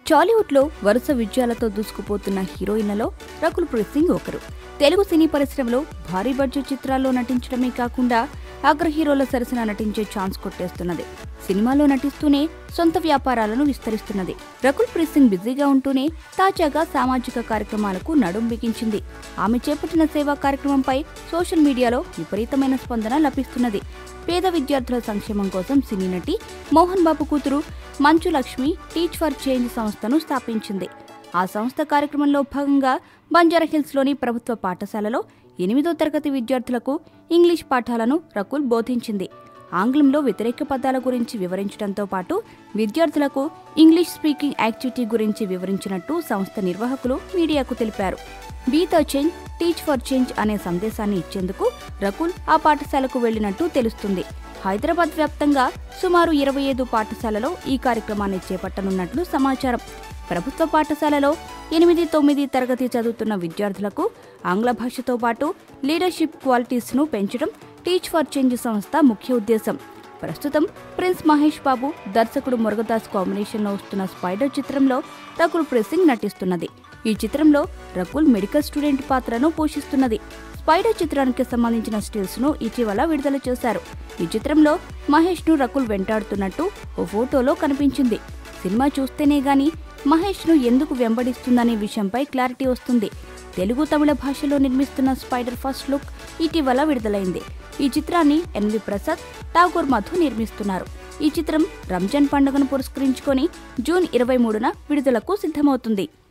టాలీవుడ్లో వరుస విజయాలతో దూసుకుపోతున్న హీరోయిన్లలో రకుల్ ప్రీత్ సింగ్ ఒకరు తెలుగు సినీ పరిశ్రమలో భారీ బడ్జెట్ చిత్రాల్లో నటించడమే కాకుండా అగ్ర హీరోల సరసన నటించే ఛాన్స్ కొట్టేస్తున్నది సినిమాలో నటిస్తూనే సొంత వ్యాపారాలను విస్తరిస్తున్నది రకుల్ ప్రీత్ సింగ్ బిజీగా ఉంటూనే తాజాగా సామాజిక కార్యక్రమాలకు నడుం బిగించింది ఆమె చేపట్టిన సేవా కార్యక్రమంపై సోషల్ మీడియాలో విపరీతమైన స్పందన లభిస్తున్నది పేద విద్యార్థుల సంక్షేమం కోసం సినీ నటి మోహన్ బాబు కూతురు మంచు లక్ష్మి టీచ్ ఫర్ చేంజ్ సంస్థను స్థాపించింది ఆ సంస్థ కార్యక్రమంలో భాగంగా బంజారాహిల్స్లోని ప్రభుత్వ పాఠశాలలో ఎనిమిదో తరగతి విద్యార్థులకు ఇంగ్లీష్ పాఠాలను రకుల్ బోధించింది ఆంగ్లంలో వ్యతిరేక పదాల గురించి వివరించడంతో పాటు విద్యార్థులకు ఇంగ్లీష్ స్పీకింగ్ యాక్టివిటీ గురించి వివరించినట్టు సంస్థ నిర్వాహకులు మీడియాకు తెలిపారు be the change teach for change అనే సందేశాన్ని ఇచ్చేందుకు రకుల్ ఆ పాఠశాలకు వెళ్లినట్టు తెలుస్తుంది హైదరాబాద్ వ్యాప్తంగా సుమారు ఇరవై ఐదు పాఠశాలలో ఈ కార్యక్రమాన్ని చేపట్టనున్నట్లు సమాచారం ప్రభుత్వ పాఠశాలలో ఎనిమిది తొమ్మిది తరగతి చదువుతున్న విద్యార్థులకు ఆంగ్ల భాషతో పాటు లీడర్షిప్ క్వాలిటీస్ను పెంచడం టీచ్ ఫర్ చేంజ్ సంస్థ ముఖ్య ఉద్దేశం ప్రస్తుతం ప్రిన్స్ మహేష్ బాబు దర్శకుడు మురుగదాస్ కాంబినేషన్లో వస్తున్న స్పైడర్ చిత్రంలో రకుల్ ప్రీత్ సింగ్ నటిస్తున్నది ఈ చిత్రంలో రకుల్ మెడికల్ స్టూడెంట్ పాత్రను పోషిస్తున్నది స్పైడర్ చిత్రానికి సంబంధించిన స్టిల్స్ ను ఇటీవల విడుదల చేశారు ఈ చిత్రంలో మహేష్ ను రకుల్ వెంటాడుతున్నట్టు ఓ ఫోటోలో కనిపించింది సినిమా చూస్తేనే గాని మహేష్ ను ఎందుకు వెంబడిస్తుందనే విషయంపై క్లారిటీ వస్తుంది తెలుగు తమిళ భాషలో నిర్మిస్తున్న స్పైడర్ ఫస్ట్ లుక్ ఇటీవల విడుదలైంది ఈ చిత్రాన్ని ఎన్వి ప్రసాద్ ఠాగూర్ మధు నిర్మిస్తున్నారు ఈ చిత్రం రంజాన్ పండుగను పురస్కరించుకొని జూన్ ఇరవై మూడున విడుదలకు సిద్ధమవుతుంది